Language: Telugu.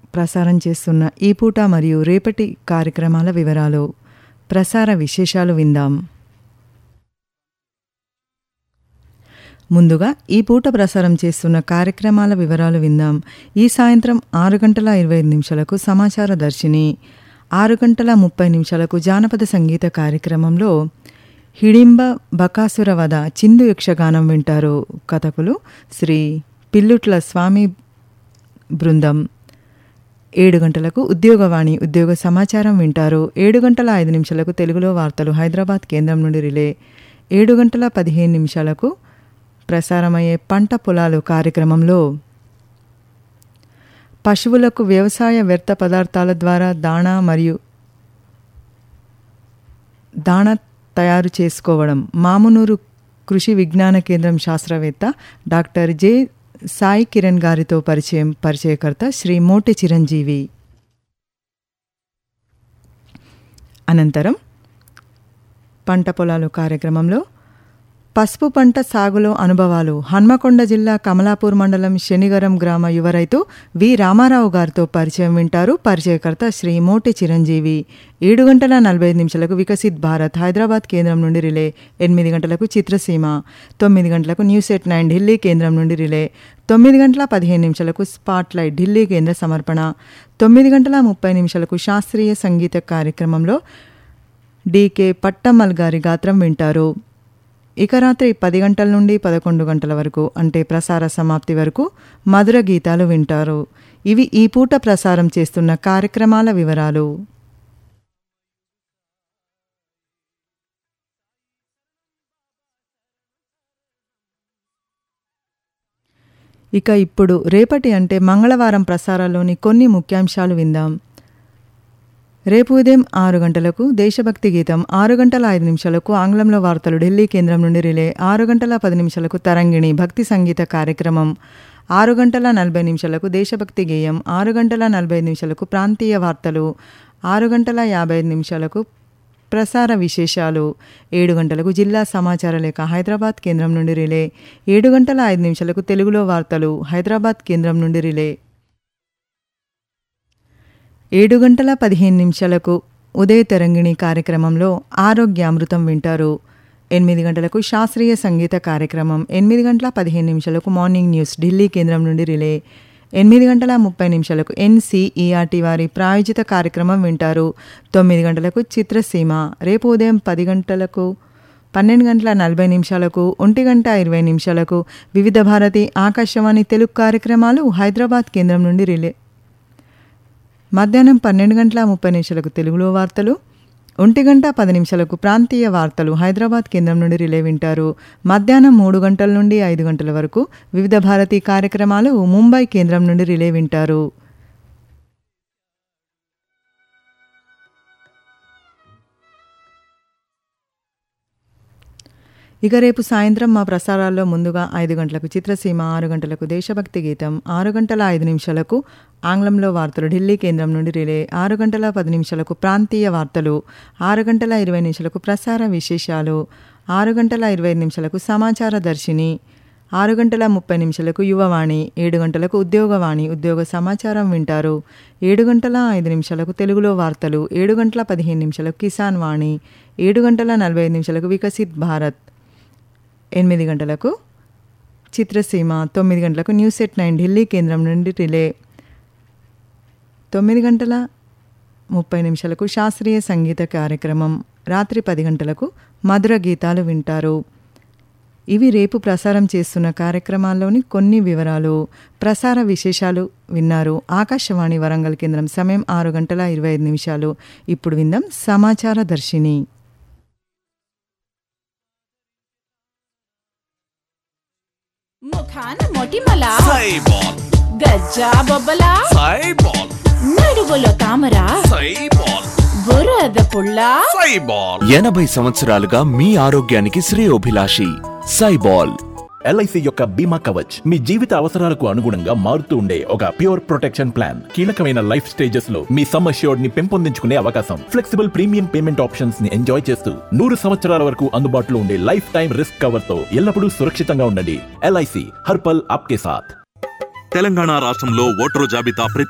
ప్రసారం చేస్తున్న ఈ పూట మరియు రేపటి కార్యక్రమాల వివరాలు ప్రసార విశేషాలు విందాం ముందుగా ఈ పూట ప్రసారం చేస్తున్న కార్యక్రమాల వివరాలు విందాం ఈ సాయంత్రం ఆరు గంటల ఇరవై ఐదు నిమిషాలకు సమాచార దర్శిని ఆరు గంటల ముప్పై నిమిషాలకు జానపద సంగీత కార్యక్రమంలో హిడింబ బకాసుర వధ చిందు యక్షగానం వింటారు కథకులు శ్రీ పిల్లుట్ల స్వామి బృందం ఏడు గంటలకు ఉద్యోగవాణి ఉద్యోగ సమాచారం వింటారు ఏడు గంటల ఐదు నిమిషాలకు తెలుగులో వార్తలు హైదరాబాద్ కేంద్రం నుండి రిలే ఏడు గంటల పదిహేను నిమిషాలకు ప్రసారమయ్యే పంట పొలాలు కార్యక్రమంలో పశువులకు వ్యవసాయ వ్యర్థ పదార్థాల ద్వారా దాణా మరియు దాణా తయారు చేసుకోవడం మామునూరు కృషి విజ్ఞాన కేంద్రం శాస్త్రవేత్త డాక్టర్ జె సాయి కిరణ్ గారితో పరిచయం పరిచయకర్త శ్రీ మోటి చిరంజీవి అనంతరం పంట పొలాలు కార్యక్రమంలో పసుపు పంట సాగులో అనుభవాలు హన్మకొండ జిల్లా కమలాపూర్ మండలం శనిగరం గ్రామ యువ రైతు వి రామారావు గారితో పరిచయం వింటారు పరిచయకర్త శ్రీ మోటి చిరంజీవి ఏడు గంటల నలభై ఐదు నిమిషాలకు వికసిత్ భారత్ హైదరాబాద్ కేంద్రం నుండి రిలే ఎనిమిది గంటలకు చిత్రసీమ తొమ్మిది గంటలకు న్యూస్ ఎట్ నైన్ ఢిల్లీ కేంద్రం నుండి రిలే తొమ్మిది గంటల పదిహేను నిమిషాలకు స్పాట్ లైట్ ఢిల్లీ కేంద్ర సమర్పణ తొమ్మిది గంటల ముప్పై నిమిషాలకు శాస్త్రీయ సంగీత కార్యక్రమంలో డీకే పట్టమ్మల్ గారి గాత్రం వింటారు ఇక రాత్రి పది గంటల నుండి పదకొండు గంటల వరకు అంటే ప్రసార సమాప్తి వరకు మధుర గీతాలు వింటారు ఇవి ఈ పూట ప్రసారం చేస్తున్న కార్యక్రమాల వివరాలు ఇక ఇప్పుడు రేపటి అంటే మంగళవారం ప్రసారాల్లోని కొన్ని ముఖ్యాంశాలు విందాం రేపు ఉదయం ఆరు గంటలకు దేశభక్తి గీతం ఆరు గంటల ఐదు నిమిషాలకు ఆంగ్లంలో వార్తలు ఢిల్లీ కేంద్రం నుండి రిలే ఆరు గంటల పది నిమిషాలకు తరంగిణి భక్తి సంగీత కార్యక్రమం ఆరు గంటల నలభై నిమిషాలకు దేశభక్తి గేయం ఆరు గంటల నలభై ఐదు నిమిషాలకు ప్రాంతీయ వార్తలు ఆరు గంటల యాభై ఐదు నిమిషాలకు ప్రసార విశేషాలు ఏడు గంటలకు జిల్లా సమాచార లేఖ హైదరాబాద్ కేంద్రం నుండి రిలే ఏడు గంటల ఐదు నిమిషాలకు తెలుగులో వార్తలు హైదరాబాద్ కేంద్రం నుండి రిలే ఏడు గంటల పదిహేను నిమిషాలకు ఉదయ తరంగిణి కార్యక్రమంలో ఆరోగ్యామృతం వింటారు ఎనిమిది గంటలకు శాస్త్రీయ సంగీత కార్యక్రమం ఎనిమిది గంటల పదిహేను నిమిషాలకు మార్నింగ్ న్యూస్ ఢిల్లీ కేంద్రం నుండి రిలే ఎనిమిది గంటల ముప్పై నిమిషాలకు ఎన్సీఈఆర్టీ వారి ప్రాయోజిత కార్యక్రమం వింటారు తొమ్మిది గంటలకు చిత్రసీమ రేపు ఉదయం పది గంటలకు పన్నెండు గంటల నలభై నిమిషాలకు ఒంటి గంట ఇరవై నిమిషాలకు వివిధ భారతి ఆకాశవాణి తెలుగు కార్యక్రమాలు హైదరాబాద్ కేంద్రం నుండి రిలే మధ్యాహ్నం పన్నెండు గంటల ముప్పై నిమిషాలకు తెలుగులో వార్తలు ఒంటి గంట పది నిమిషాలకు ప్రాంతీయ వార్తలు హైదరాబాద్ కేంద్రం నుండి రిలే వింటారు మధ్యాహ్నం మూడు గంటల నుండి ఐదు గంటల వరకు వివిధ భారతీ కార్యక్రమాలు ముంబై కేంద్రం నుండి రిలే వింటారు ఇక రేపు సాయంత్రం మా ప్రసారాల్లో ముందుగా ఐదు గంటలకు చిత్రసీమ ఆరు గంటలకు దేశభక్తి గీతం ఆరు గంటల ఐదు నిమిషాలకు ఆంగ్లంలో వార్తలు ఢిల్లీ కేంద్రం నుండి రిలే ఆరు గంటల పది నిమిషాలకు ప్రాంతీయ వార్తలు ఆరు గంటల ఇరవై నిమిషాలకు ప్రసార విశేషాలు ఆరు గంటల ఇరవై నిమిషాలకు సమాచార దర్శిని ఆరు గంటల ముప్పై నిమిషాలకు యువవాణి ఏడు గంటలకు ఉద్యోగవాణి ఉద్యోగ సమాచారం వింటారు ఏడు గంటల ఐదు నిమిషాలకు తెలుగులో వార్తలు ఏడు గంటల పదిహేను నిమిషాలకు కిసాన్ వాణి ఏడు గంటల నలభై ఐదు నిమిషాలకు వికసిత్ భారత్ ఎనిమిది గంటలకు చిత్రసీమ తొమ్మిది గంటలకు న్యూస్ ఎట్ నైన్ ఢిల్లీ కేంద్రం నుండి రిలే తొమ్మిది గంటల ముప్పై నిమిషాలకు శాస్త్రీయ సంగీత కార్యక్రమం రాత్రి పది గంటలకు మధుర గీతాలు వింటారు ఇవి రేపు ప్రసారం చేస్తున్న కార్యక్రమాల్లోని కొన్ని వివరాలు ప్రసార విశేషాలు విన్నారు ఆకాశవాణి వరంగల్ కేంద్రం సమయం ఆరు గంటల ఇరవై ఐదు నిమిషాలు ఇప్పుడు విందాం సమాచార దర్శిని ముఖాన మొటిమల సైబాల్ గజ్జా బొబ్బల సైబాల్ నడువులో తామర సైబాల్ బురద పుల్ల సైబాల్ ఎనభై సంవత్సరాలుగా మీ ఆరోగ్యానికి శ్రేయోభిలాషి సైబాల్ ఎల్ఐసి యొక్క బీమా కవచ్ మీ జీవిత అవసరాలకు అనుగుణంగా మారుతూ ఉండే ఒక ప్యూర్ ప్రొటెక్షన్ ప్లాన్ కీలకమైన లైఫ్ స్టేజెస్ లో మీ సమ్ అష్యూర్డ్ ని పెంపొందించుకునే అవకాశం ఫ్లెక్సిబుల్ ప్రీమియం పేమెంట్ ఆప్షన్స్ ని ఎంజాయ్ చేస్తూ నూరు సంవత్సరాల వరకు అందుబాటులో ఉండే లైఫ్ టైం రిస్క్ కవర్ తో ఎల్లప్పుడూ సురక్షితంగా ఉండండి ఎల్ఐసి హర్పల్ ఆప్కే సాథ్ తెలంగాణ రాష్ట్రంలో ఓటరు జాబితా